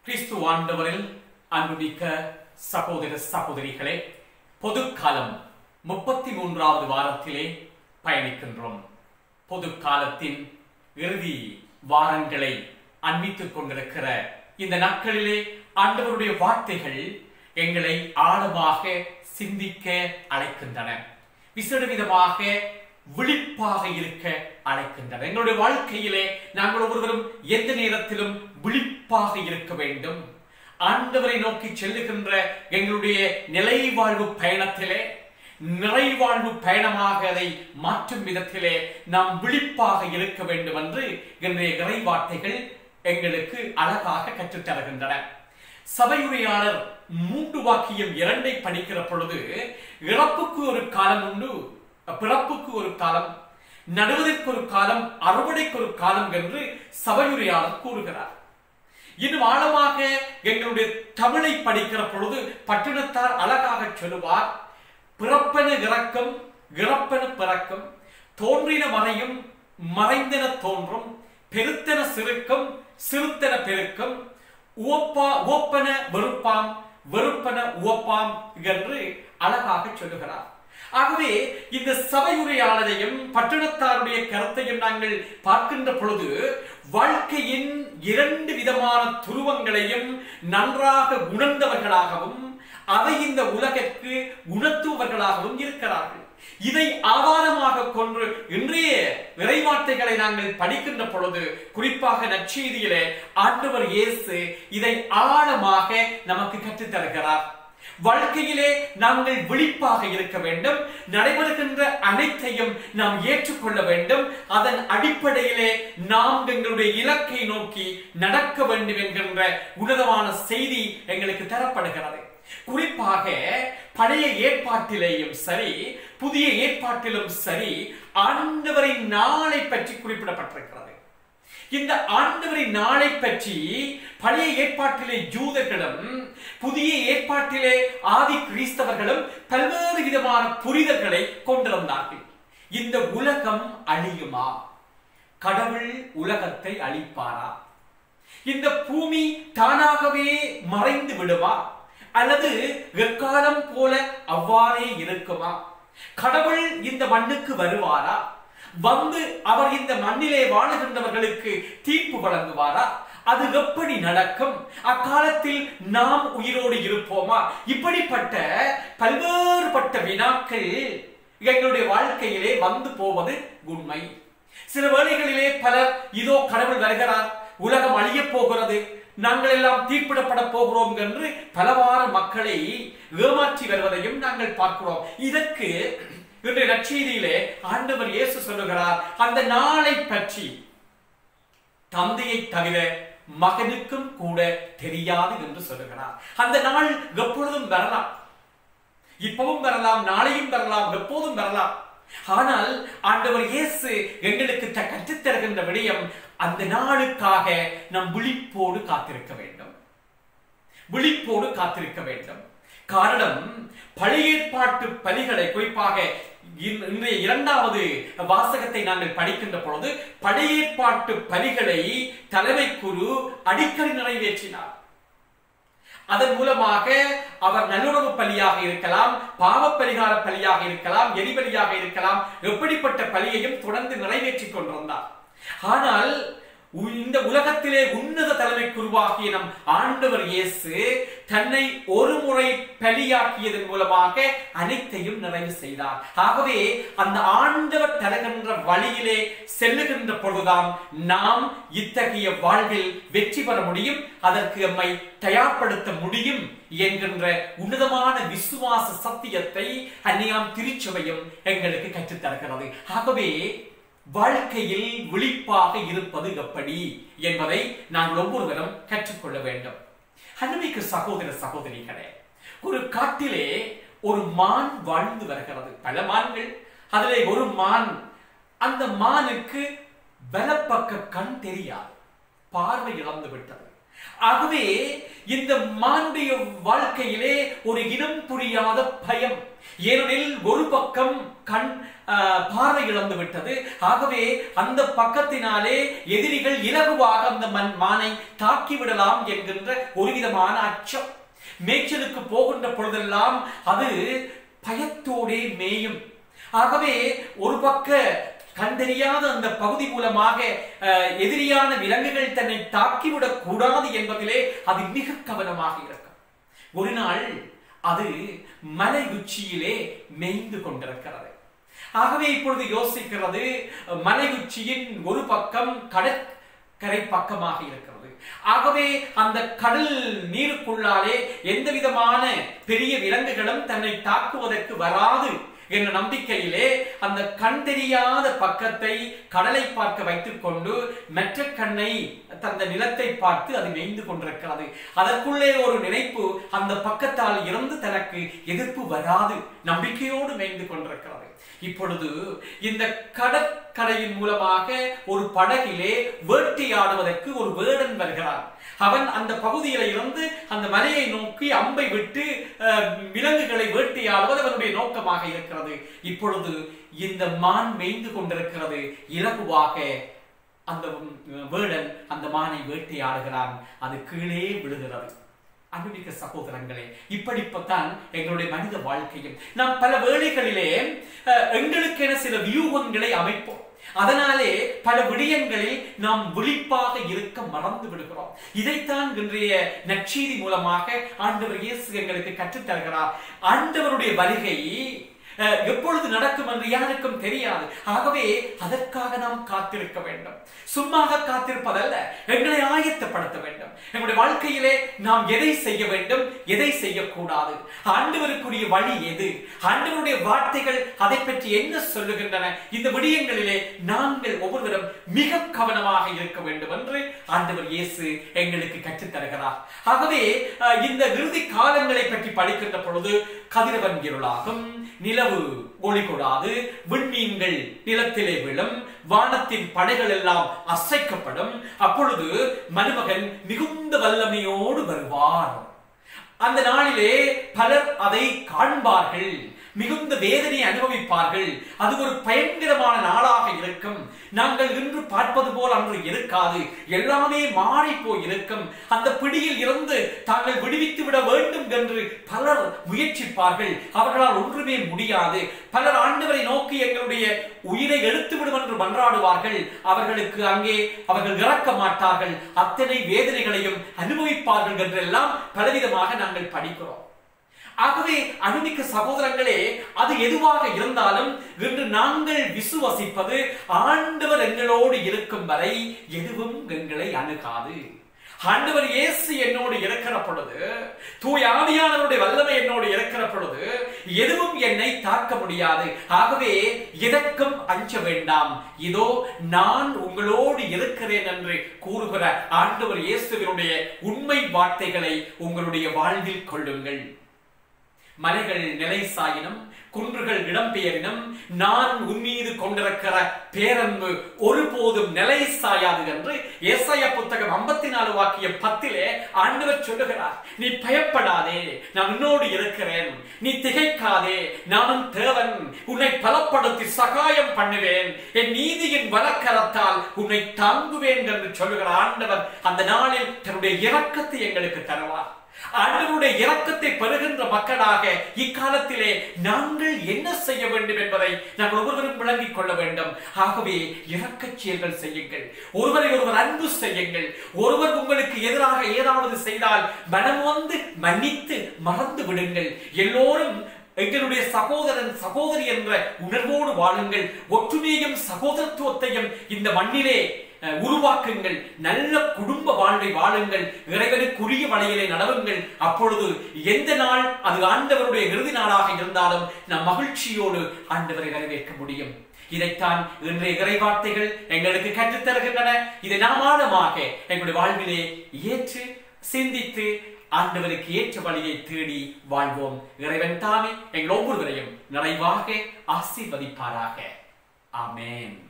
கிறிஸ்து ஆண்டவரில் அன்புமிக்க சகோதர சகோதரிகளே பொதுக்காலம் முப்பத்தி மூன்றாவது வாரத்திலே பயணிக்கின்றோம் பொதுக்காலத்தின் இறுதி வாரங்களை அண்மித்துக் கொண்டிருக்கிற இந்த நாட்களிலே ஆண்டவருடைய வார்த்தைகள் எங்களை ஆழமாக சிந்திக்க அழைக்கின்றன விசேட விதமாக விழிப்பாக இருக்க அழைக்கின்றன எங்களுடைய வாழ்க்கையிலே நாங்கள் ஒவ்வொருவரும் எந்த நேரத்திலும் விழிப்பாக இருக்க வேண்டும் ஆண்டவரை நோக்கி செல்லுகின்ற எங்களுடைய நிலைவாழ்வு பயணத்திலே நிறைவாழ்வு பயணமாக அதை மாற்றும் விதத்திலே நாம் விழிப்பாக இருக்க வேண்டும் என்று இன்றைய இறை வார்த்தைகள் எங்களுக்கு அழகாக கற்றுத் தருகின்றன சபையுரையாளர் மூன்று வாக்கியம் இரண்டை படிக்கிற பொழுது இறப்புக்கு ஒரு காலம் உண்டு பிறப்புக்கு ஒரு காலம் நடுவதற்கு ஒரு காலம் அறுவடைக்கு ஒரு காலம் என்று சபையுரையாளர் கூறுகிறார் இன்னும் ஆழமாக எங்களுடைய தமிழை படிக்கிற பொழுது பட்டினத்தார் அழகாக சொல்லுவார் பிறப்பென இறக்கம் இறப்பென பிறக்கும் தோன்றின மறையும் மறைந்தன தோன்றும் பெருத்தன சிறுக்கம் சிறுத்தன பெருக்கம் உவப்பா உவப்பன வெறுப்பாம் வெறுப்பன உவப்பாம் என்று அழகாக சொல்லுகிறார் ஆகவே இந்த சபையுரையாளரையும் பட்டணத்தாருடைய கருத்தையும் நாங்கள் பார்க்கின்ற பொழுது வாழ்க்கையின் இரண்டு விதமான துருவங்களையும் நன்றாக உணர்ந்தவர்களாகவும் அதை இந்த உலகிற்கு உணர்த்துபவர்களாகவும் இருக்கிறார்கள் இதை ஆதாரமாக கொண்டு இன்றைய இறைவார்த்தைகளை நாங்கள் படிக்கின்ற பொழுது குறிப்பாக நற்செய்தியிலே ஆண்டவர் இயேசு இதை ஆழமாக நமக்கு கற்றுத் தருகிறார் வாழ்க்கையிலே நாங்கள் விழிப்பாக இருக்க வேண்டும் நடைபெறுகின்ற அனைத்தையும் நாம் ஏற்றுக்கொள்ள வேண்டும் அதன் அடிப்படையிலே நாம் எங்களுடைய இலக்கை நோக்கி நடக்க வேண்டும் என்கின்ற உன்னதமான செய்தி எங்களுக்கு தரப்படுகிறது குறிப்பாக பழைய ஏற்பாட்டிலேயும் சரி புதிய ஏற்பாட்டிலும் சரி ஆண்டவரின் நாளை பற்றி குறிப்பிடப்பட்டிருக்கிறது இந்த ஆண்டவரின் நாளை பற்றி பழைய ஏற்பாட்டிலே ஜூதர்களும் புதிய ஏற்பாட்டிலே ஆதி கிறிஸ்தவர்களும் பல்வேறு விதமான புரிதல்களை கொண்டிருந்தார்கள் இந்த உலகம் அழியுமா கடவுள் உலகத்தை அழிப்பாரா இந்த பூமி தானாகவே மறைந்து விடுமா அல்லது எக்காலம் போல அவ்வாறே இருக்குமா கடவுள் இந்த மண்ணுக்கு வருவாரா வந்து அவர் இந்த மண்ணிலே வாழுகின்றவர்களுக்கு தீர்ப்பு வழங்குவாரா அது எப்படி நடக்கும் அக்காலத்தில் நாம் உயிரோடு இருப்போமா இப்படிப்பட்ட பல்வேறுபட்ட வினாக்கள் எங்களுடைய வாழ்க்கையிலே வந்து போவது உண்மை சில வேளைகளிலே பலர் இதோ கடவுள் வருகிறார் உலகம் அழிய போகிறது நாங்கள் எல்லாம் தீர்ப்பிடப்பட போகிறோம் என்று பலவாறு மக்களை ஏமாற்றி வருவதையும் நாங்கள் பார்க்கிறோம் இதற்கு இன்றைய நற்செய்தியிலே ஆண்டவர் இயேசு சொல்லுகிறார் அந்த நாளை பற்றி தந்தையை தவிர மகனுக்கும் கூட தெரியாது என்று சொல்லுகிறார் அந்த நாள் எப்பொழுதும் வரலாம் இப்பவும் வரலாம் நாளையும் வரலாம் எப்போதும் வரலாம் ஆனால் ஆண்டவர் இயேசு எங்களுக்கு கற்றுத் தருகின்ற விடயம் அந்த நாளுக்காக நம் விழிப்போடு காத்திருக்க வேண்டும் விழிப்போடு காத்திருக்க வேண்டும் காரணம் பழைய ஏற்பாட்டு பலிகளை குறிப்பாக இன்றைய இரண்டாவது வாசகத்தை நாங்கள் படிக்கின்ற பொழுது பழைய ஏற்பாட்டு பலிகளை தலைமை குரு அடிக்கடி நிறைவேற்றினார் அதன் மூலமாக அவர் நல்லுறவு பலியாக இருக்கலாம் பாவ பரிகார பலியாக இருக்கலாம் எரிபலியாக இருக்கலாம் எப்படிப்பட்ட பலியையும் தொடர்ந்து நிறைவேற்றிக் கொண்டிருந்தார் ஆனால் இந்த உலகத்திலே உன்னத தலைமை குருவாகிய நம் ஆண்டவர் இயேசு தன்னை ஒரு முறை பலியாக்கியதன் மூலமாக அனைத்தையும் நிறைவு செய்தார் ஆகவே அந்த ஆண்டவர் தருகின்ற வழியிலே செல்லுகின்ற பொழுதுதான் நாம் இத்தகைய வாழ்வில் வெற்றி பெற முடியும் அதற்கு நம்மை தயார்படுத்த முடியும் என்கின்ற உன்னதமான விசுவாச சத்தியத்தை அந்நியாம் திருச்சபையும் எங்களுக்கு கற்றுத்தருகிறது ஆகவே வாழ்க்கையில் விழிப்பாக இருப்பது எப்படி என்பதை நாங்கள் ஒவ்வொருவரும் கற்றுக்கொள்ள வேண்டும் அன்புமிக்க சகோதர சகோதரிகளே ஒரு காட்டிலே ஒரு மான் வாழ்ந்து வருகிறது பல மான்கள் அதிலே ஒரு மான் அந்த மானுக்கு வலப்பக்க கண் தெரியாது பார்வை இழந்து விட்டது ஆகவே இந்த மானுடைய வாழ்க்கையிலே ஒரு இனம் புரியாத பயம் ஏனெனில் ஒரு பக்கம் கண் ஆஹ், பார்வை இழந்து விட்டது ஆகவே அந்த பக்கத்தினாலே எதிரிகள் இலகுவாக அந்த மண் மானை தாக்கி விடலாம் என்கின்ற ஒரு விதமான அச்சம் மேய்ச்சலுக்கு போகின்ற பொழுதெல்லாம் அது பயத்தோடே மேயும் ஆகவே ஒரு பக்க கண்டறியாத அந்த பகுதி மூலமாக அஹ், எதிரியான விலங்குகள் தன்னை தாக்கிவிடக் கூடாது என்பதிலே அது மிக கவனமாக இருக்கும் ஒரு நாள் அது மலை உச்சியிலே மேய்ந்து கொண்டிருக்கிறது ஆகவே இப்பொழுது யோசிக்கிறது மலை உச்சியின் ஒரு பக்கம் கடற்கரை பக்கமாக இருக்கிறது ஆகவே அந்த கடல் நீருக்குள்ளாலே எந்த விதமான பெரிய விலங்குகளும் தன்னை தாக்குவதற்கு வராது என்ற நம்பிக்கையிலே அந்த கண் தெரியாத பக்கத்தை கடலை பார்க்க வைத்துக் கொண்டு மற்ற கண்ணை தந்த நிலத்தை பார்த்து அது மேய்ந்து கொண்டிருக்கிறது அதற்குள்ளே ஒரு நினைப்பு அந்த பக்கத்தால் இருந்து தனக்கு எதிர்ப்பு வராது நம்பிக்கையோடு மேய்ந்து கொண்டிருக்கிறது இப்பொழுது இந்த கடற்கரையின் மூலமாக ஒரு படகிலே வேட்டையாடுவதற்கு ஒரு வேடன் வருகிறான் அவன் அந்த பகுதியில இருந்து அந்த மலையை நோக்கி அம்பை விட்டு அஹ், விலங்குகளை வேட்டையாடுவது அவனுடைய நோக்கமாக இருக்கிறது இப்பொழுது இந்த மான் மேய்ந்து கொண்டிருக்கிறது இலகுவாக அந்த உம், வேடன் அந்த மானை வேட்டையாடுகிறான் அது கீழே விழுகிறது அன்புமிக்க சகோதரங்களே இப்படித்தான் எங்களுடைய மனித வாழ்க்கையும் நாம் பல வேளைகளிலே அஹ், எங்களுக்கென சில வியூகங்களை அமைப்போம் அதனாலே பல விடயங்களில் நாம் விழிப்பாக இருக்க மறந்து விடுகிறோம் இதைத்தான் இன்றைய நற்செய்தி மூலமாக ஆண்டவர் இயேசு எங்களுக்கு கற்றுத் தருகிறார் ஆண்டவருடைய வருகை அஹ், எப்பொழுது நடக்கும் என்று யாருக்கும் தெரியாது ஆகவே அதற்காக நாம் காத்திருக்க வேண்டும் சும்மாக காத்திருப்பதல்ல எங்களை ஆயத்தப்படுத்த வேண்டும் எங்களுடைய வாழ்க்கையிலே நாம் எதை செய்ய வேண்டும் எதை செய்யக்கூடாது ஆண்டவருக்குரிய வழி எது ஆண்டவருடைய வார்த்தைகள் அதை பற்றி என்ன சொல்லுகின்றன இந்த விடயங்களிலே நாங்கள் ஒவ்வொருவரும் மிக கவனமாக இருக்க வேண்டும் என்று ஆண்டவர் இயேசு எங்களுக்கு கற்றுத் தருகிறார் ஆகவே அஹ், இந்த இறுதி காலங்களை பற்றி படிக்கின்ற பொழுது கதிரவன் இருளாகும் நிலவு ஒளி கொடாது விண்மீன்கள் நிலத்திலே விழும் வானத்தின் படைகள் எல்லாம் அசைக்கப்படும் அப்பொழுது மருமகன் மிகுந்த வல்லமையோடு வருவார் அந்த நாளிலே பலர் அதை காண்பார்கள் மிகுந்த வேதனை அனுபவிப்பார்கள் அது ஒரு பயங்கரமான நாளாக இருக்கும் நாங்கள் இன்று பார்ப்பது போல் அன்று இருக்காது எல்லாமே மாறி போய் இருக்கும் அந்த பிடியில் இருந்து தாங்கள் விடுவித்து விட வேண்டும் என்று பலர் முயற்சிப்பார்கள் அவர்களால் ஒன்றுமே முடியாது பலர் ஆண்டவரை நோக்கி எங்களுடைய உயிரை எடுத்து விடும் என்று மன்றாடுவார்கள் அவர்களுக்கு அங்கே அவர்கள் இறக்க மாட்டார்கள் அத்தனை வேதனைகளையும் அனுபவிப்பார்கள் என்றெல்லாம் பலவிதமாக நாங்கள் படிக்கிறோம் ஆகவே அனுமிக்க சகோதரங்களே அது எதுவாக இருந்தாலும் இன்று நாங்கள் விசுவசிப்பது ஆண்டவர் எங்களோடு இருக்கும் வரை எதுவும் எங்களை அணுகாது ஆண்டவர் இயேசு என்னோடு இருக்கிற பொழுது தூய் ஆவியானவருடைய வல்லமை என்னோடு இருக்கிற பொழுது எதுவும் என்னை தாக்க முடியாது ஆகவே எதற்கும் அஞ்ச வேண்டாம் இதோ நான் உங்களோடு இருக்கிறேன் என்று கூறுகிற ஆண்டவர் இயேசுவினுடைய உண்மை வார்த்தைகளை உங்களுடைய வாழ்வில் கொள்ளுங்கள் மலைகள் நிலை சாயினும் குன்றுகள் இடம்பெயரினும் நான் உன்மீது கொண்டிருக்கிற பேரன்பு ஒருபோதும் நிலை சாயாது என்று ஏசாயா புத்தகம் ஐம்பத்தி நாலு வாக்கியம் பத்திலே ஆண்டவர் சொல்லுகிறார் நீ பயப்படாதே நான் உன்னோடு இருக்கிறேன் நீ திகைக்காதே நானும் தேவன் உன்னை பலப்படுத்தி சகாயம் பண்ணுவேன் என் நீதியின் வலக்கரத்தால் உன்னை தாங்குவேன் என்று சொல்லுகிற ஆண்டவர் அந்த நாளில் தன்னுடைய இரக்கத்தை எங்களுக்கு தருவார் ஆண்டவருடைய இரக்கத்தை பெறுகின்ற மக்களாக இக்காலத்திலே நாங்கள் என்ன செய்ய வேண்டும் என்பதை நாங்கள் ஒவ்வொருவரும் விளங்கிக் கொள்ள வேண்டும் ஆகவே இரக்கச் செயல்கள் செய்யுங்கள் ஒருவரை ஒருவர் அன்பு செய்யுங்கள் ஒருவர் உங்களுக்கு எதிராக ஏதாவது செய்தால் மனம் வந்து மன்னித்து மறந்து விடுங்கள் எல்லோரும் எங்களுடைய சகோதரன் சகோதரி என்ற உணர்வோடு வாழுங்கள் ஒற்றுமையும் சகோதரத்துவத்தையும் இந்த மண்ணிலே அஹ், உருவாக்குங்கள் நல்ல குடும்ப வாழ்வை வாழுங்கள் இறைவனுக்குரிய வழியிலே நடவுங்கள் அப்பொழுது எந்த நாள் அது ஆண்டவருடைய இறுதி நாளாக இருந்தாலும் நம் மகிழ்ச்சியோடு ஆண்டவரை வரவேற்க முடியும் இதைத்தான் இன்றைய இறைவார்த்தைகள் எங்களுக்கு கற்றுத் தருகின்றன இதை நாம் ஆழமாக எங்களுடைய வாழ்விலே ஏற்று சிந்தித்து ஆண்டவருக்கு ஏற்ற வழியை தேடி வாழ்வோம் இறைவன் தாமே எங்கள் ஒவ்வொருவரையும் நிறைவாக ஆசீர்வதிப்பாராக ஆமென்